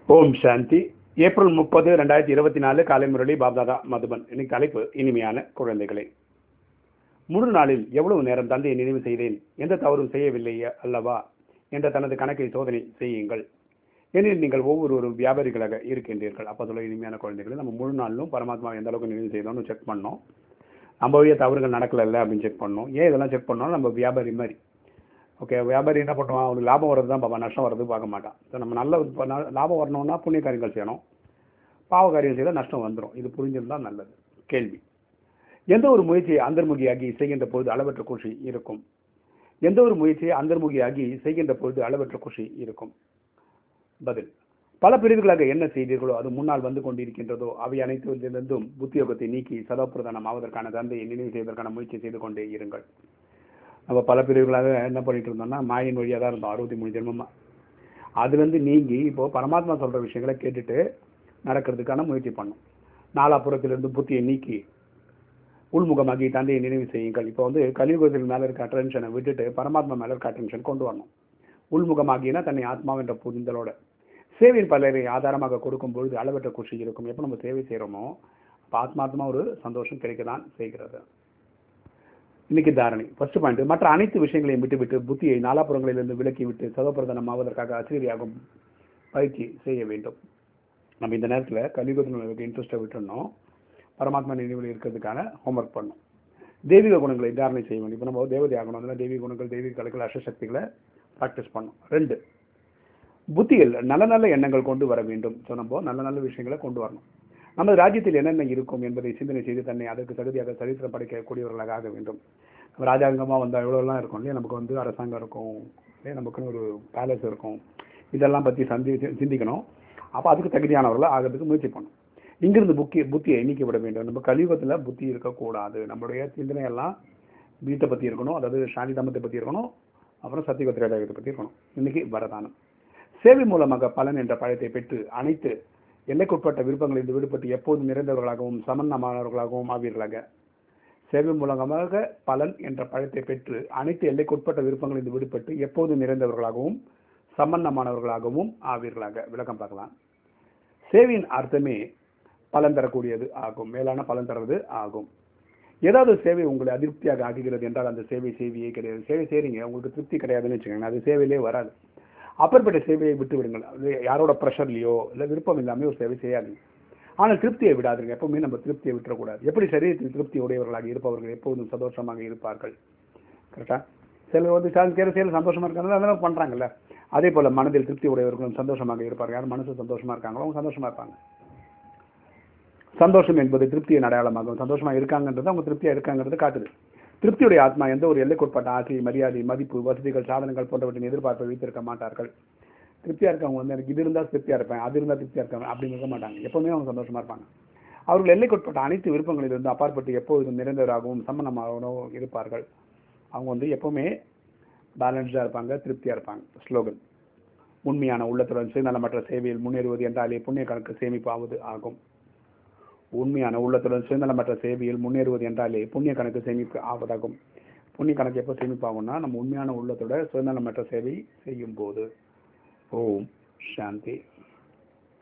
ஓம் சாந்தி April முப்பது ரெண்டாயிரத்தி இருபத்தி நாலு காலை முரளி பாப்தாதா மதுபன் இன்னைக்கு தலைப்பு இனிமையான குழந்தைகளே முழு நாளில் எவ்வளவு நேரம் தந்தையை நினைவு செய்தேன் எந்த தவறும் செய்யவில்லை அல்லவா என்ற தனது கணக்கை சோதனை செய்யுங்கள் ஏனெனில் நீங்கள் ஒவ்வொருவரும் வியாபாரிகளாக இருக்கின்றீர்கள் அப்போ சொல்ல இனிமையான குழந்தைகளை நம்ம முழு நாளிலும் பரமாத்மா எந்த அளவுக்கு நினைவு செய்தோம்னு செக் பண்ணோம் நம்ம வழியாக தவறுகள் நடக்கல அப்படின்னு செக் பண்ணோம் ஏன் இதெல்லாம் செக் பண்ணோம் நம்ம வியாபாரி மாதிரி ஓகே வியாபாரி என்ன பண்ணுவான் அவனுக்கு லாபம் வர்றது தான் பார்ப்பான் நஷ்டம் வர்றது பார்க்க மாட்டான் ஸோ நம்ம நல்ல இப்ப ந- லாபம் வரணும்னா புண்ணிய காரியங்கள் செய்யணும் பாவ காரியம் செய்தால் நஷ்டம் வந்துடும் இது புரிஞ்சிருந்தால் நல்லது கேள்வி எந்த ஒரு முயற்சியை அந்தர்முகியாகி செய்கின்ற பொழுது அளவற்ற குஷி இருக்கும் எந்த ஒரு முயற்சியை அந்தர்முகியாகி செய்கின்ற பொழுது அளவற்ற குஷி இருக்கும் பதில் பல பிரிவுகளாக என்ன செய்தீர்களோ அது முன்னால் வந்து கொண்டிருக்கின்றதோ அவை அனைத்திலிருந்தும் புத்தியோகத்தை நீக்கி சதப்பிரதானம் ஆவதற்கான தந்தையை நினைவு செய்வதற்கான முயற்சி செய்து கொண்டே இருங்கள் நம்ம பல பிரிவுகளாக என்ன பண்ணிட்டு இருந்தோம்னா மாயின் வழியாக தான் இருந்தோம் அறுபத்தி மூணு ஜென்மமா அதுலேருந்து நீங்கி இப்போ பரமாத்மா சொல்ற விஷயங்களை கேட்டுட்டு நடக்கிறதுக்கான முயற்சி பண்ணும் நாலாப்புறத்திலிருந்து புத்தியை நீக்கி உள்முகமாகி தந்தையை நினைவு செய்யுங்கள் இப்போ வந்து கலியுகத்தில் மேலே இருக்க அட்டென்ஷனை விட்டுட்டு பரமாத்மா மேலே இருக்க அட்டென்ஷன் கொண்டு வரணும் உள்முகமாகினா தன்னை ஆத்மாவென்ற புரிதலோட சேவையின் பலரை ஆதாரமாக கொடுக்கும் பொழுது அளவற்ற குஷி இருக்கும் எப்போ நம்ம சேவை செய்கிறோமோ அப்போ ஆத்மாத்மா ஒரு சந்தோஷம் கிடைக்க தான் செய்கிறது இன்னைக்கு தாரணை ஃபர்ஸ்ட் பாயிண்ட் மற்ற அனைத்து விஷயங்களையும் விட்டுவிட்டு புத்தியை நாலாபுறங்களிலிருந்து விலக்கி விட்டு சதப்பிரதானம் ஆவதற்காக அசிரியாகும் பயிற்சி செய்ய வேண்டும் நம்ம இந்த நேரத்தில் கலியுகத்தில் இன்ட்ரெஸ்ட்டை விட்டுருந்தோம் பரமாத்மா நினைவில் இருக்கிறதுக்கான ஹோம்ஒர்க் பண்ணோம் தெய்வீக குணங்களை தாரணை செய்ய வேண்டும் இப்போ நம்ம தேவதை ஆகணும் அதனால தெய்வீக குணங்கள் தெய்வீக கலைகள் அஷ்டசக்திகளை ப்ராக்டிஸ் பண்ணோம் ரெண்டு புத்தியில் நல்ல நல்ல எண்ணங்கள் கொண்டு வர வேண்டும் ஸோ நம்ம நல்ல நல்ல விஷயங்களை கொண்டு வரணும் நமது ராஜ்யத்தில் என்னென்ன இருக்கும் என்பதை சிந்தனை செய்து தன்னை அதற்கு தகுதியாக சரித்திரம் படைக்கக்கூடியவர்களாக ஆக வேண்டும் நம்ம ராஜாங்கமாக வந்தால் எவ்வளோலாம் இருக்கும் இல்லையா நமக்கு வந்து அரசாங்கம் இருக்கும் இல்லையா நமக்குன்னு ஒரு பேலஸ் இருக்கும் இதெல்லாம் பற்றி சந்தி சிந்திக்கணும் அப்போ அதுக்கு தகுதியானவர்களாக ஆகிறதுக்கு முயற்சி பண்ணணும் இங்கிருந்து புக்கி புத்தியை நீக்கிவிட வேண்டும் நம்ம கலியுகத்தில் புத்தி இருக்கக்கூடாது நம்மளுடைய சிந்தனையெல்லாம் வீட்டை பற்றி இருக்கணும் அதாவது சாந்தி தமத்தை பற்றி இருக்கணும் அப்புறம் சத்தியகத்திரத்தை பற்றி இருக்கணும் இன்னைக்கு வரதானம் சேவை மூலமாக பலன் என்ற பழத்தை பெற்று அனைத்து எல்லைக்குட்பட்ட விருப்பங்களில் விடுபட்டு எப்போதும் நிறைந்தவர்களாகவும் சமன்னமானவர்களாகவும் ஆவீர்களாக சேவை மூலமாக பலன் என்ற பழத்தை பெற்று அனைத்து எல்லைக்குட்பட்ட விருப்பங்களில் விடுபட்டு எப்போதும் நிறைந்தவர்களாகவும் சம்பந்தமானவர்களாகவும் ஆவீர்களாக விளக்கம் பார்க்கலாம் சேவையின் அர்த்தமே பலன் தரக்கூடியது ஆகும் மேலான பலன் தருவது ஆகும் ஏதாவது சேவை உங்களை அதிருப்தியாக ஆக்குகிறது என்றால் அந்த சேவை சேவையே கிடையாது சேவை செய்றீங்க உங்களுக்கு திருப்தி கிடையாதுன்னு வச்சுக்கோங்க அது சேவையிலே வராது அப்பேற்பட்ட சேவையை விட்டு விடுங்கள் அது யாரோட ப்ரெஷர்லையோ இல்லை விருப்பம் இல்லாமல் ஒரு சேவை செய்யாதீங்க ஆனால் திருப்தியை விடாதீங்க எப்பவுமே நம்ம திருப்தியை விட்டுறக்கூடாது எப்படி சரீரத்தில் திருப்தி உடையவர்களாக இருப்பவர்கள் எப்போதும் சந்தோஷமாக இருப்பார்கள் கரெக்டா சிலர் வந்து சேர செயல் சந்தோஷமா இருக்காங்க அதெல்லாம் பண்றாங்கல்ல அதே போல மனதில் திருப்தி உடையவர்களும் சந்தோஷமாக இருப்பார்கள் யார் மனசு சந்தோஷமா இருக்காங்களோ அவங்க சந்தோஷமா இருப்பாங்க சந்தோஷம் என்பது திருப்தியின் அடையாளமாகும் சந்தோஷமா இருக்காங்கன்றது அவங்க திருப்தியா இருக்காங்கிறது காட்டுது திருப்தியுடைய ஆத்மா எந்த ஒரு எல்லைக்குட்பட்ட ஆசை மரியாதை மதிப்பு வசதிகள் சாதனங்கள் போன்றவற்றின் எதிர்பார்ப்பை வைத்திருக்க மாட்டார்கள் திருப்தியா இருக்கவங்க வந்து எனக்கு இது இருந்தால் திருப்தியா இருப்பேன் அது இருந்தால் திருப்தியா இருப்பேன் அப்படின்னு இருக்க மாட்டாங்க எப்பவுமே அவங்க சந்தோஷமா இருப்பாங்க அவர்கள் எல்லைக்குட்பட்ட அனைத்து விருப்பங்களிலிருந்து அப்பாற்பட்டு எப்போதும் நிறைந்தவராகவும் சம்மனமாகவும் இருப்பார்கள் அவங்க வந்து எப்பவுமே பேலன்ஸ்டாக இருப்பாங்க திருப்தியாக இருப்பாங்க ஸ்லோகன் உண்மையான உள்ளத்துடன் சுயநலமற்ற சேவையில் முன்னேறுவது என்றாலே புண்ணிய கணக்கு சேமிப்பாவது ஆகும் உண்மையான உள்ளத்துடன் சுயநலமற்ற சேவையில் முன்னேறுவது என்றாலே புண்ணிய கணக்கு சேமிப்பு ஆவதாகும் புண்ணிய கணக்கு எப்போ சேமிப்பாகும்னா நம்ம உண்மையான உள்ளத்தோட சுயநலமற்ற சேவை செய்யும் போது ஓம் சாந்தி